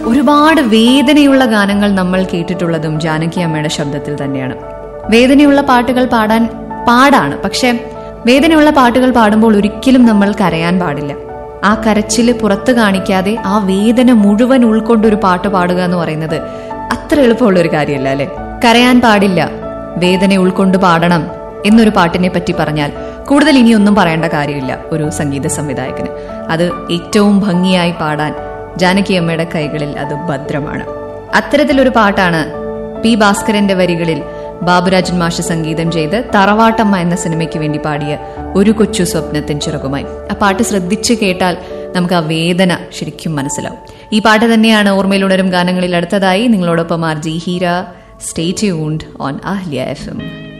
ഒരുപാട് വേദനയുള്ള ഗാനങ്ങൾ നമ്മൾ കേട്ടിട്ടുള്ളതും ജാനകി അമ്മയുടെ ശബ്ദത്തിൽ തന്നെയാണ് വേദനയുള്ള പാട്ടുകൾ പാടാൻ പാടാണ് പക്ഷെ വേദനയുള്ള പാട്ടുകൾ പാടുമ്പോൾ ഒരിക്കലും നമ്മൾ കരയാൻ പാടില്ല ആ കരച്ചില് പുറത്ത് കാണിക്കാതെ ആ വേദന മുഴുവൻ ഉൾക്കൊണ്ടൊരു പാട്ട് പാടുക എന്ന് പറയുന്നത് അത്ര എളുപ്പമുള്ള ഒരു കാര്യമല്ല അല്ലെ കരയാൻ പാടില്ല വേദന ഉൾക്കൊണ്ട് പാടണം എന്നൊരു പാട്ടിനെ പറ്റി പറഞ്ഞാൽ കൂടുതൽ ഇനിയൊന്നും പറയേണ്ട കാര്യമില്ല ഒരു സംഗീത സംവിധായകന് അത് ഏറ്റവും ഭംഗിയായി പാടാൻ ജാനകി അമ്മയുടെ കൈകളിൽ അത് ഭദ്രമാണ് അത്തരത്തിലൊരു പാട്ടാണ് പി ഭാസ്കരന്റെ വരികളിൽ ബാബുരാജൻ മാഷ് സംഗീതം ചെയ്ത് തറവാട്ടമ്മ എന്ന സിനിമയ്ക്ക് വേണ്ടി പാടിയ ഒരു കൊച്ചു സ്വപ്നത്തിൻ ചിറകുമായി ആ പാട്ട് ശ്രദ്ധിച്ച് കേട്ടാൽ നമുക്ക് ആ വേദന ശരിക്കും മനസ്സിലാവും ഈ പാട്ട് തന്നെയാണ് ഓർമ്മയിലുണരും ഗാനങ്ങളിൽ അടുത്തതായി നിങ്ങളോടൊപ്പം R G Heera stay tuned on ആഹ്ലിയ എഫ് എം